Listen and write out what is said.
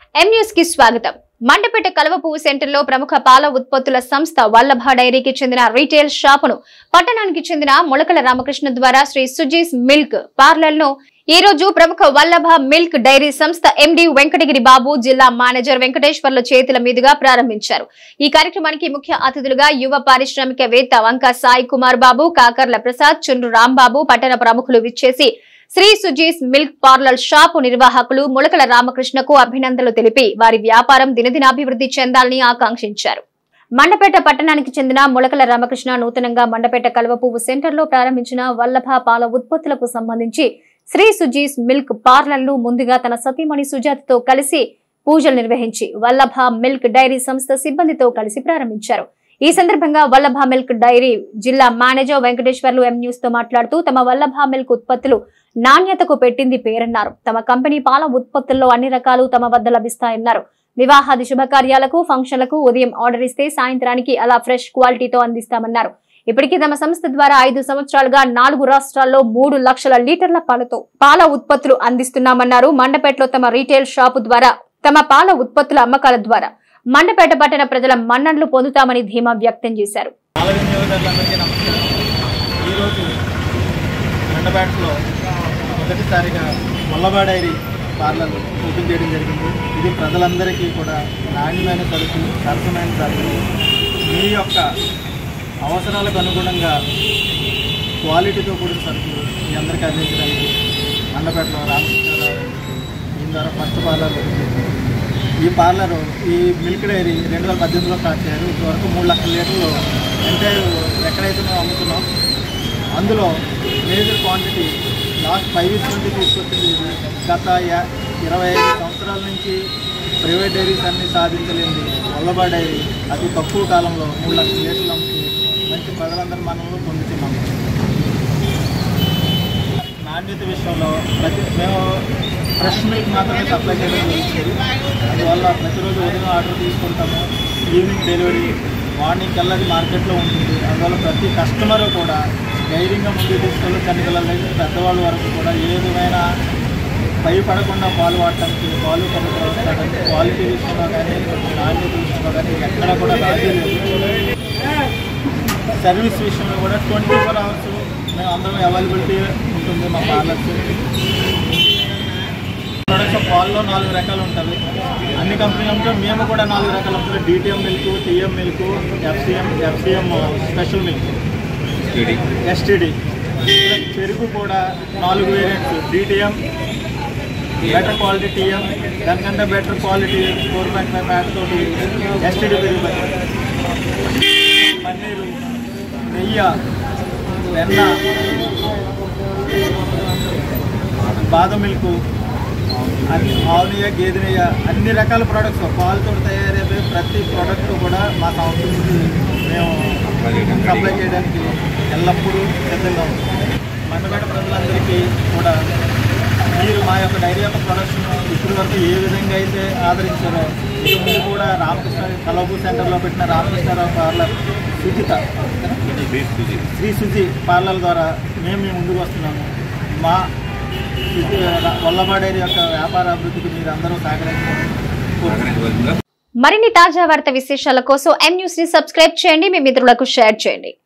M news కి స్వాగతం Mandapeta కలవపువ్వు centre లో ప్రముఖ పాల ఉత్పత్తుల సంస్థ వల్లభ డైరీకి చెందిన రీటైల్ షాపును పట్టణానికి చెందిన మొలకల రామకృష్ణ ద్వారా శ్రీ సుజీస్ మిల్క్ పార్లర్ ను ఈ రోజు ప్రముఖ వల్లభ మిల్క్ డైరీ సంస్థ ఎండి వెంకటగిరి బాబు జిల్లా మేనేజర్ వెంకటేశ్వర్ల చేతుల మీదుగా ప్రారంభించారు ఈ కార్యక్రమానికి ముఖ్య అతిథులుగా యువ పారిశ్రామికవేత్త వంక సాయి కుమార్ బాబు కాకర్ల ప్రసాద్ చుండ్రు రాంబాబు పట్టణ ప్రముఖులు విచ్చేసి Shri Suji's milk parlour shop నిర్వాహకులు ములకల రామకృష్ణకు అభినందనలు తెలిపి వారి వ్యాపారం దినదినాభివృద్ధి చెందాలని ఆకాంక్షించారు మండపేట పట్టణానికి చెందిన ములకల రామకృష్ణ నూతనంగా మండపేట కలువపువ్వు సెంటర్ లో ప్రారంభించిన వల్లభ పాల ఉత్పత్తులకు సంబంధించి శ్రీ సుజీస్ మిల్క్ పార్లర్ ను ముందుగా తన సతీమణి సుజాతతో కలిసి పూజలు నిర్వహించి వల్లభ మిల్క్ డైరీ సంస్థ సిబ్బందితో కలిసి ప్రారంభించారు ఈ సందర్భంగా వల్లభ మిల్క్ డైరీ జిల్లా మేనేజర్ వెంకటేశ్వర్లు ఎం న్యూస్ తో మాట్లాడుతూ తమ వల్లభ మిల్క్ ఉత్పత్తులు నాణ్యతకు పెట్టింది పేరన్నారు తమ కంపెనీ పాల ఉత్పత్తుల్లో అన్ని రకాలు తమ వద్ద లభిస్తాయన్నారు వివాహాది శుభకార్యాలకు ఫంక్షన్లకు ఉదయం ఆర్డర్ ఇస్తే సాయంత్రానికి అలా ఫ్రెష్ క్వాలిటీతో అందిస్తామన్నారు ఇప్పటికీ తమ సంస్థ ద్వారా ఐదు సంవత్సరాలుగా నాలుగు రాష్ట్రాల్లో మూడు లక్షల లీటర్ల పాలతో పాల ఉత్పత్తులు అందిస్తున్నామన్నారు మండపేటలో తమ రీటైల్ షాపు ద్వారా తమ పాల ఉత్పత్తుల అమ్మకాల ద్వారా మండపేట పట్టణ ప్రజల మన్ననలు పొందుతామని ధీమా వ్యక్తం చేశారు పాల వినియోగదారులందరికీ నమస్కారం ఈరోజు మండపేటలో మొదటిసారిగా వల్లభా డైరీ పార్లర్ ఓపెన్ చేయడం జరిగింది ఇది ప్రజలందరికీ కూడా నాణ్యమైన సరుకులు సరసమైన సరుకులు మీ యొక్క అవసరాలకు అనుగుణంగా క్వాలిటీతో కూడిన సరుకులు మీ అందరికీ అందించడానికి మండపేటలో రామకృష్ణారావు దీని ద్వారా ఫస్ట్ పార్లర్ ఓపెన్ చేసింది ఈ పార్లర్ ఈ మిల్క్ డైరీ రెండు వేల పద్దెనిమిదిలో స్టార్ట్ చేశారు ఇప్పటివరకు మూడు లక్షల లీటర్లు అంటే ఎక్కడైతే మేము అమ్ముతున్నాం అందులో major quantity last five years నుంచి తీసుకొచ్చింది ఇది గత యా- ఇరవై ఐదు సంవత్సరాల నుంచి ప్రైవేట్ డైరీస్ అన్ని సాధించలేంది వల్లభా డైరీ అతి తక్కువ కాలంలో మూడు లక్షల లీటర్లు అమ్ముతూ మంచి ప్రజలందరూ మనలో పొందుతున్నాము నాణ్యత విషయంలో ప్రతి మేము ఫ్రెష్ మిల్క్ మాత్రమే సప్లై చేయడం జరుగుతుంది అందువల్ల ప్రతిరోజు ఉదయం ఆర్డర్ తీసుకుంటాము ఈవినింగ్ డెలివరీ మార్నింగ్ కల్లా అది మార్కెట్లో ఉంటుంది అందువల్ల ప్రతి కస్టమర్ కూడా ధైర్యంగా ముందుకు తీసుకెళ్ళి చిన్నపిల్లల దగ్గర పెద్దవాళ్ళ వరకు కూడా ఏ విధమైన భయపడకుండా పాలు వాడటానికి పాలు కొనుక్కోవడానికి క్వాలిటీ విషయంలో కానీ నాణ్యత విషయంలో కానీ ఎక్కడ కూడా రాజీ లేదు సర్వీస్ విషయంలో కూడా ట్వంటీ ఫోర్ అవర్స్ మేము అందరం అవైలబిలిటీ ఉంటుంది మా పార్లర్స్ ప్రొడక్ట్స్ పాల్లో నాలుగు రకాలు ఉంటుంది అన్ని కంపెనీలతో మేము కూడా నాలుగు రకాలు ఉంటుంది DTM milk TM milk FCM FCM special milk STD పెరుగు కూడా నాలుగు variants DTM better quality TM దానికంటే better quality four point five pack తోటి ఎస్టీడీ పెరుగు పన్నీరు నెయ్యి వెన్న బాదం మిల్క్ అన్ని ఆవు నెయ్యి గేదె నెయ్యి అన్ని రకాల ప్రోడక్ట్స్ పాలతో తయారయ్యే ప్రతి ప్రోడక్ట్ కూడా మా సంస్థ నుంచి మేము సప్లై చేయడానికి ఎల్లప్పుడూ సిద్ధంగా ఉంటాం మండపేట ప్రజలందరికీ కూడా మీరు మా యొక్క డైరీ యొక్క ప్రొడక్షన్ ఇప్పటి వరకు ఏ విధంగా అయితే ఆదరించారో ఇక మీరు కూడా రామకృష్ణ కలవపూ సెంటర్లో పెట్టిన రామకృష్ణారావు పార్లర్ సుచిత శ్రీ సుజి పార్లర్ ద్వారా మేము మీ ముందుకు వస్తున్నాము మా సుజి వల్లభా డైరీ యొక్క వ్యాపార అభివృద్ధికి మీరు అందరూ సహకరించారు మరిన్ని తాజా వార్త విశేషాల కోసం ఎం న్యూస్ ని సబ్స్క్రైబ్ చేయండి మీ మిత్రులకు షేర్ చేయండి